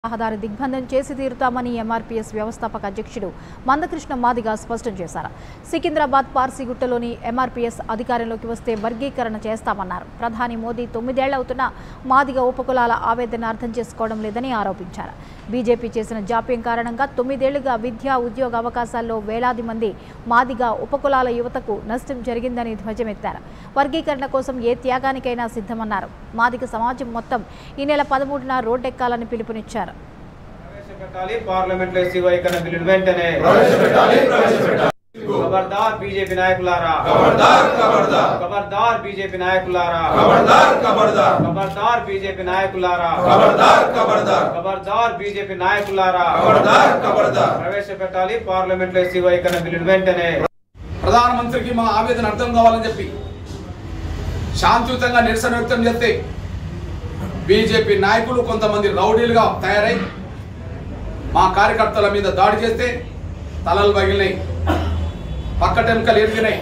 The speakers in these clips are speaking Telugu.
రహదారి దిగ్బంధం చేసి తీరుతామని ఎంఆర్పీఎస్ వ్యవస్థాపక అధ్యక్షుడు మందకృష్ణ మాదిగ స్పష్టం చేశారు సికింద్రాబాద్ పార్సిగుట్టలోని ఎంఆర్పీఎస్ అధికారంలోకి వస్తే వర్గీకరణ చేస్తామన్నారు ప్రధాని మోదీ తొమ్మిదేళ్లవుతున్నా మాదిగ ఉపకులాల ఆవేదన అర్థం చేసుకోవడం లేదని ఆరోపించారు బీజేపీ చేసిన జాప్యం కారణంగా తొమ్మిదేళ్లుగా విద్యా ఉద్యోగ అవకాశాల్లో వేలాది మంది మాదిగ ఉపకులాల యువతకు నష్టం జరిగిందని ధ్వజమెత్తారు వర్గీకరణ కోసం ఏ త్యాగానికైనా సిద్ధమన్నారు మాదిగ సమాజం మొత్తం ఈ నెల పదమూడున రోడ్డెక్కాలని పిలుపునిచ్చారు ప్రవేశపెట్టాలి పార్లమెంట్ లో ఎస్సీ వైఖరి బిల్లును వెంటనే ప్రవేశపెట్టాలి ప్రవేశపెట్టాలి ఖబర్దార్ బీజేపీ నాయకులారా ఖబర్దార్ ఖబర్దార్ ఖబర్దార్ బీజేపీ నాయకులారా ఖబర్దార్ ఖబర్దార్ ఖబర్దార్ బీజేపీ నాయకులారా ఖబర్దార్ ఖబర్దార్ ఖబర్దార్ బీజేపీ నాయకులారా ఖబర్దార్ ఖబర్దార్ ప్రవేశపెట్టాలి పార్లమెంట్ లో ఎస్సీ వైఖరి బిల్లును వెంటనే ప్రధానమంత్రికి మా ఆవేదన అర్థం కావాలని చెప్పి శాంతియుతంగా నిరసన వ్యక్తం చేస్తే బీజేపీ నాయకులు కొంతమంది రౌడీలుగా తయారై మా కార్యకర్తల మీద దాడి చేస్తే తలలు పగిలినాయి పక్కటెంకలు ఎరిగినాయి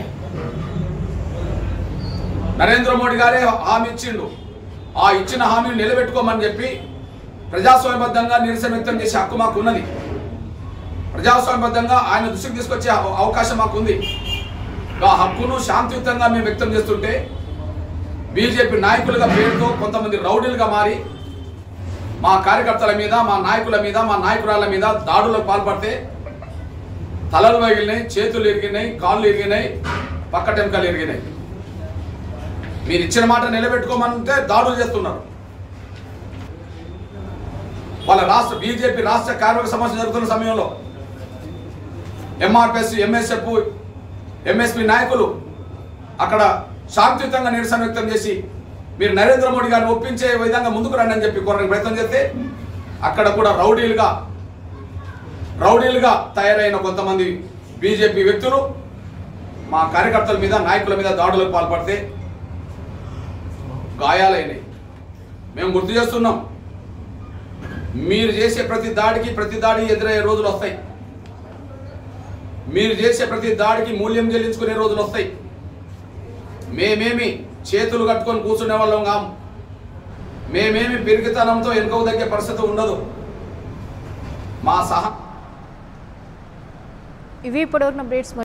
నరేంద్ర మోడీ గారే హామీ ఇచ్చిండు ఆ ఇచ్చిన హామీని నిలబెట్టుకోమని చెప్పి ప్రజాస్వామ్యబద్ధంగా నిరసన వ్యక్తం చేసే హక్కు మాకు ఉన్నది ప్రజాస్వామ్యబద్ధంగా ఆయన దృష్టికి తీసుకొచ్చే అవ- అవకాశం మాకు ఉంది ఆ హక్కును శాంతియుతంగా మేము వ్యక్తం చేస్తుంటే బీజేపీ నాయకులుగా పేరుతో కొంతమంది రౌడీలుగా మారి మా కార్యకర్తల మీద మా నాయకుల మీద మా నాయకురాళ్ళ మీద దాడులకు పాల్పడితే తలలు పగిలినాయి చేతులు ఇరిగినాయి కాళ్ళు ఇరిగినాయి పక్కటెంకలు ఇరిగినాయి మీరు ఇచ్చిన మాట నిలబెట్టుకోమంటే దాడులు చేస్తున్నారు వాళ్ళ రాష్ట్ర బీజేపీ రాష్ట్ర కార్మిక సమస్య జరుగుతున్న సమయంలో ఎంఆర్పిఎస్ ఎంఎస్ఎఫ్ ఎంఎస్పి నాయకులు అక్కడ శాంతియుతంగా నిరసన వ్యక్తం చేసి మీరు నరేంద్ర మోడీ గారిని ఒప్పించే విధంగా ముందుకు రండి అని చెప్పి కోరడానికి ప్రయత్నం చేస్తే అక్కడ కూడా రౌడీలుగా రౌడీలుగా తయారైన కొంతమంది బీజేపీ వ్యక్తులు మా కార్యకర్తల మీద నాయకుల మీద దాడులకు పాల్పడితే గాయాలైనాయి మేము గుర్తు చేస్తున్నాం మీరు చేసే ప్రతి దాడికి ప్రతి దాడి ఎదురయ్యే రోజులు వస్తాయి మీరు చేసే ప్రతి దాడికి మూల్యం చెల్లించుకునే రోజులు వస్తాయి మేమేమి చేతులు కట్టుకొని కూర్చునే వాళ్ళం కాం మేమేమి పిరికితనంతో వెనుకకు తగ్గే పరిస్థితి ఉండదు మా సహా ఇవి ఇప్పటివరకు అప్డేట్స్